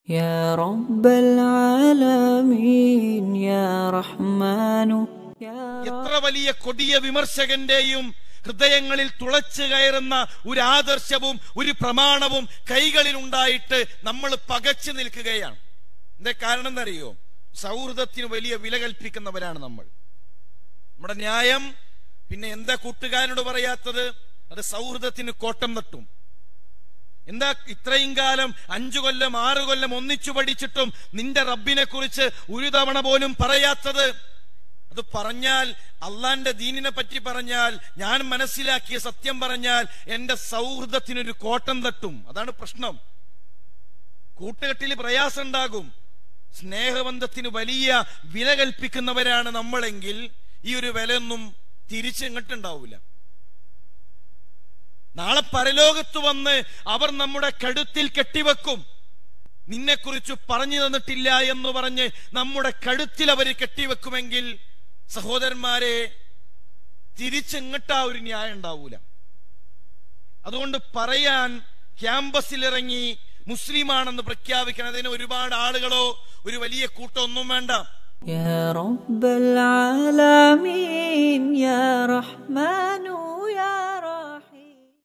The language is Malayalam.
يا رب العالمين يا رحمن يا എത്ര വലിയ കൊടിയ വിമർശകന്റെയും ഹൃദയങ്ങളിൽ തുളച്ചു കയറുന്ന ഒരു ആദർശവും ഒരു പ്രമാണവും കൈകളിൽ ഉണ്ടായിട്ട് നമ്മൾ പകച്ചു നിൽക്കുകയാണ് എന്താ കാരണം എന്നറിയോ സൗഹൃദത്തിന് വലിയ വില കൽപ്പിക്കുന്നവരാണ് നമ്മൾ നമ്മുടെ ന്യായം പിന്നെ എന്താ കൂട്ടുകാരനോട് പറയാത്തത് അത് സൗഹൃദത്തിന് കോട്ടം തട്ടും എന്താ ഇത്രയും കാലം അഞ്ചു കൊല്ലം ആറു കൊല്ലം ഒന്നിച്ചു പഠിച്ചിട്ടും നിന്റെ റബ്ബിനെ കുറിച്ച് ഒരു തവണ പോലും പറയാത്തത് അത് പറഞ്ഞാൽ അള്ളാന്റെ ദീനിനെ പറ്റി പറഞ്ഞാൽ ഞാൻ മനസ്സിലാക്കിയ സത്യം പറഞ്ഞാൽ എന്റെ സൗഹൃദത്തിനൊരു കോട്ടം തട്ടും അതാണ് പ്രശ്നം കൂട്ടുകെട്ടിൽ പ്രയാസം ഉണ്ടാകും സ്നേഹബന്ധത്തിന് വലിയ വില കൽപ്പിക്കുന്നവരാണ് നമ്മളെങ്കിൽ ഈ ഒരു വിലയൊന്നും തിരിച്ചിങ്ങോട്ടുണ്ടാവില്ല നാളെ പരലോകത്ത് വന്ന് അവർ നമ്മുടെ കഴുത്തിൽ കെട്ടിവെക്കും നിന്നെക്കുറിച്ച് പറഞ്ഞു തന്നിട്ടില്ല എന്ന് പറഞ്ഞ് നമ്മുടെ കഴുത്തിൽ അവർ കെട്ടിവെക്കുമെങ്കിൽ സഹോദരന്മാരെ തിരിച്ചെങ്ങട്ടാ ഒരു ന്യായം ഉണ്ടാവൂല അതുകൊണ്ട് പറയാൻ ക്യാമ്പസിൽ ഇറങ്ങി മുസ്ലിമാണെന്ന് പ്രഖ്യാപിക്കണം അതിന് ഒരുപാട് ആളുകളോ ഒരു വലിയ കൂട്ടമൊന്നും വേണ്ട يا رب العالمين يا رحمن